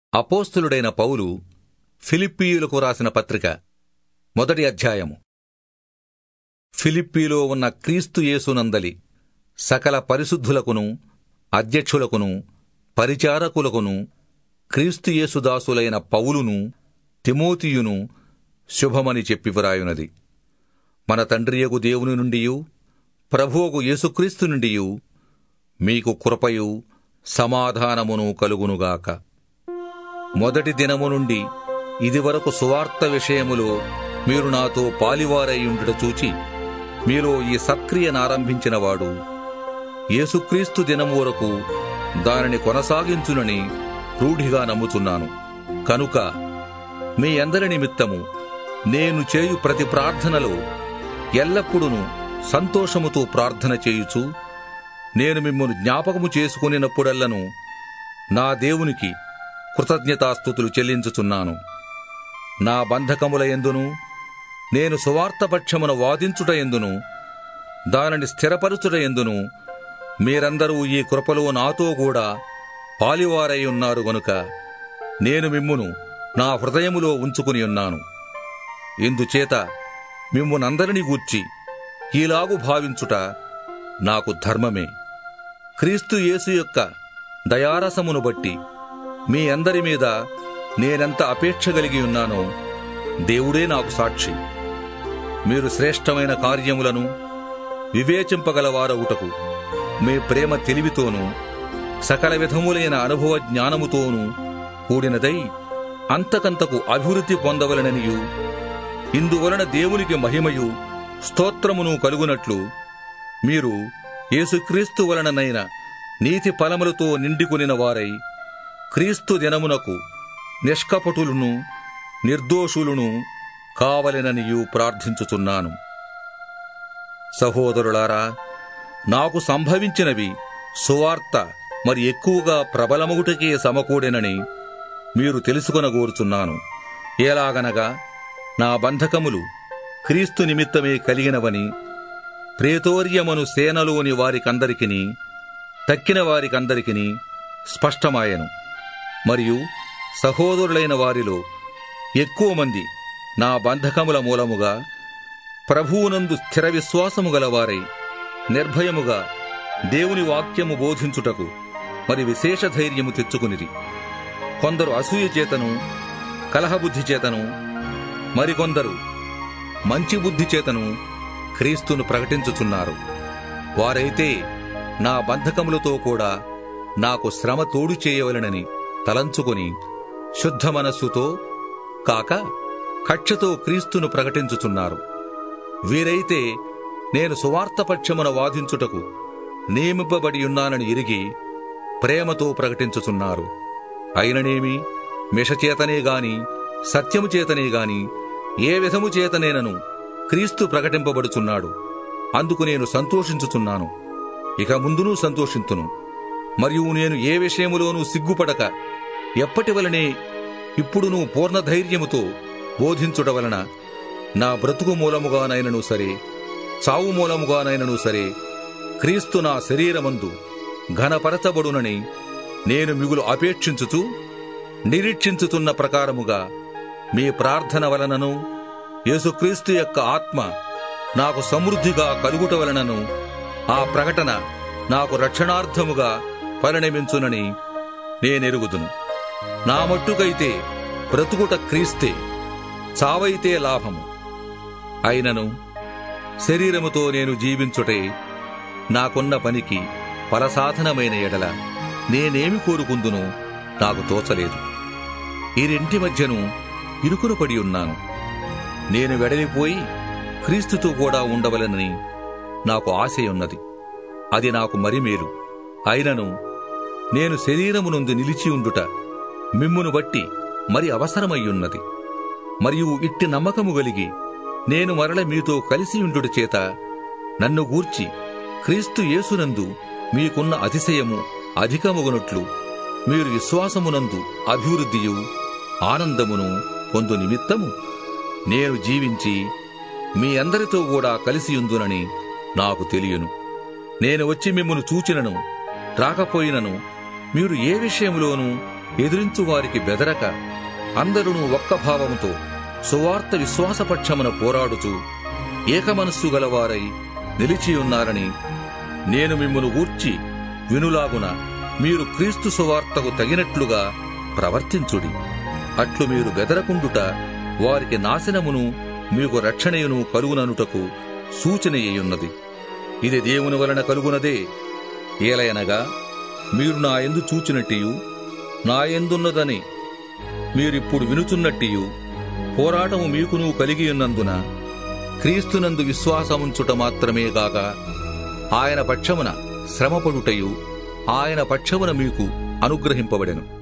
అపోస్తులుడైన పౌలు ఫిలిప్పీయులకు రాసిన పత్రిక మొదటి అధ్యాయము ఫిలిప్పీలో ఉన్న క్రీస్తు యేసునందలి సకల పరిశుద్ధులకును అధ్యక్షులకును పరిచారకులకును క్రీస్తు యేసుదాసులైన పౌలును తిమోతియును శుభమని చెప్పి వ్రాయునది మన తండ్రియగు దేవుని నుండియు ప్రభువుకు యేసుక్రీస్తు నుండియు మీకు కృపయు సమాధానమును కలుగునుగాక మొదటి దినము నుండి ఇదివరకు సువార్త విషయములో మీరు నాతో పాలివారయ్యుండుట చూచి మీలో ఈ సత్క్రియనారంభించినవాడు యేసుక్రీస్తు దినము వరకు దానిని కొనసాగించునని రూఢిగా నమ్ముచున్నాను కనుక మీ అందరి నిమిత్తము నేను చేయు ప్రతి ప్రార్థనలో ఎల్లప్పుడూ సంతోషముతో ప్రార్థన చేయుచు నేను మిమ్మల్ని జ్ఞాపకము చేసుకునినప్పుడల్లను నా దేవునికి కృతజ్ఞతాస్థుతులు చెల్లించుచున్నాను నా బంధకముల ఎందును నేను సువార్తపక్షమున వాదించుట ఎందును దానిని స్థిరపరచుట ఎందును మీరందరూ ఈ కృపలో నాతో కూడా పాలివారై ఉన్నారు గనుక నేను మిమ్మును నా హృదయములో ఉంచుకుని ఉన్నాను ఇందుచేత మిమ్మునందరినీ గూర్చి ఈలాగు భావించుట నాకు ధర్మమే క్రీస్తు యేసు యొక్క దయారసమును బట్టి మీ అందరి మీద నేనెంత అపేక్ష కలిగి ఉన్నానో దేవుడే నాకు సాక్షి మీరు శ్రేష్టమైన కార్యములను వివేచింపగలవారవుటకు మీ ప్రేమ తెలివితోనూ సకల విధములైన అనుభవ జ్ఞానముతోనూ కూడినదై అంతకంతకు అభివృద్ధి పొందవలననియు ఇందువలన దేవునికి మహిమయు స్తోత్రమును కలుగునట్లు మీరు యేసుక్రీస్తు వలననైన నీతి ఫలములతో నిండికొనిన వారై క్రీస్తు దినమునకు నిష్కపటులను నిర్దోషులను కావలెననియు ప్రార్థించుచున్నాను సహోదరులారా నాకు సంభవించినవి సువార్త మరి ఎక్కువగా ప్రబలమగుటకే సమకూడెనని మీరు తెలుసుకొనగోరుచున్నాను ఎలాగనగా నా బంధకములు క్రీస్తు నిమిత్తమే కలిగినవని ప్రేతోర్యమను సేనలోని వారికందరికిని తక్కిన వారికందరికిని స్పష్టమాయను మరియు సహోదరులైన వారిలో ఎక్కువ మంది నా బంధకముల మూలముగా ప్రభువునందు స్థిర విశ్వాసము గలవారై నిర్భయముగా దేవుని వాక్యము బోధించుటకు మరి విశేష ధైర్యము తెచ్చుకునిది కొందరు అసూయ చేతను కలహబుద్ధి చేతను మరికొందరు మంచి బుద్ధి చేతను క్రీస్తును ప్రకటించుచున్నారు వారైతే నా బంధకములతో కూడా నాకు శ్రమ తోడు చేయవలనని తలంచుకొని శుద్ధ మనస్సుతో కాక కక్షతో క్రీస్తును ప్రకటించుచున్నారు వీరైతే నేను సువార్తపక్షమున వాదించుటకు నియమింపబడి ఉన్నానని ఎరిగి ప్రేమతో ప్రకటించుచున్నారు అయిననేమి మిషచేతనే గాని సత్యము చేతనే గాని ఏ విధము చేతనేనను క్రీస్తు ప్రకటింపబడుచున్నాడు అందుకు నేను సంతోషించుచున్నాను ఇక ముందును సంతోషింతును మరియు నేను ఏ విషయములోనూ సిగ్గుపడక ఎప్పటి వలనే ఇప్పుడును పూర్ణ ధైర్యముతో బోధించుట వలన నా బ్రతుకు మూలముగానైనను సరే చావు మూలముగానైనను సరే క్రీస్తు నా శరీరమందు ఘనపరచబడునని నేను మిగులు అపేక్షించుచు నిరీక్షించుతున్న ప్రకారముగా మీ ప్రార్థన వలనను యేసుక్రీస్తు యొక్క ఆత్మ నాకు సమృద్ధిగా కలుగుట వలనను ఆ ప్రకటన నాకు రక్షణార్థముగా పరిణమించునని నేనెరుగుదును నా మట్టుకైతే బ్రతుకుట క్రీస్తే చావైతే లాభము అయినను శరీరముతో నేను జీవించుటే నాకున్న పనికి పరసాధనమైన ఎడల నేనేమి కోరుకుందునో నాకు తోచలేదు ఈ రెంటి మధ్యను ఇరుకును పడి ఉన్నాను నేను వెడలిపోయి క్రీస్తుతో కూడా ఉండవలనని నాకు ఆశయున్నది అది నాకు మరి మేలు అయినను నేను శరీరమునందు నిలిచి ఉండుట మిమ్మును బట్టి మరి అవసరమయ్యున్నది మరియు ఇట్టి నమ్మకము కలిగి నేను మరల మీతో కలిసి ఉండుట చేత నన్ను గూర్చి క్రీస్తు యేసునందు మీకున్న అతిశయము అధికమగునట్లు మీరు విశ్వాసమునందు అభివృద్ధియు ఆనందమును పొందు నిమిత్తము నేను జీవించి మీ అందరితో కూడా కలిసియుందునని నాకు తెలియను నేను వచ్చి మిమ్మను చూచినను రాకపోయినను మీరు ఏ విషయంలోనూ ఎదిరించు వారికి బెదరక అందరూ ఒక్క భావముతో సువార్త విశ్వాసపక్షమున పోరాడుచు ఏకమనస్సు గలవారై నిలిచియున్నారని నేను మిమ్మును గూర్చి వినులాగున మీరు క్రీస్తు సువార్తకు తగినట్లుగా ప్రవర్తించుడి అట్లు మీరు బెదరకుండుట వారికి నాశనమును మీకు రక్షణయును కలుగుననుటకు సూచనయ్యున్నది ఇది దేవుని వలన కలుగునదే ఏలయనగా మీరు నా ఎందు చూచినట్టియు నా ఎందున్నదని మీరిప్పుడు వినుచున్నట్టియు పోరాటము మీకును కలిగియున్నందున క్రీస్తునందు విశ్వాసముంచుట మాత్రమే గాక ఆయన పక్షమున శ్రమపడుటయు ఆయన పక్షమున మీకు అనుగ్రహింపబడెను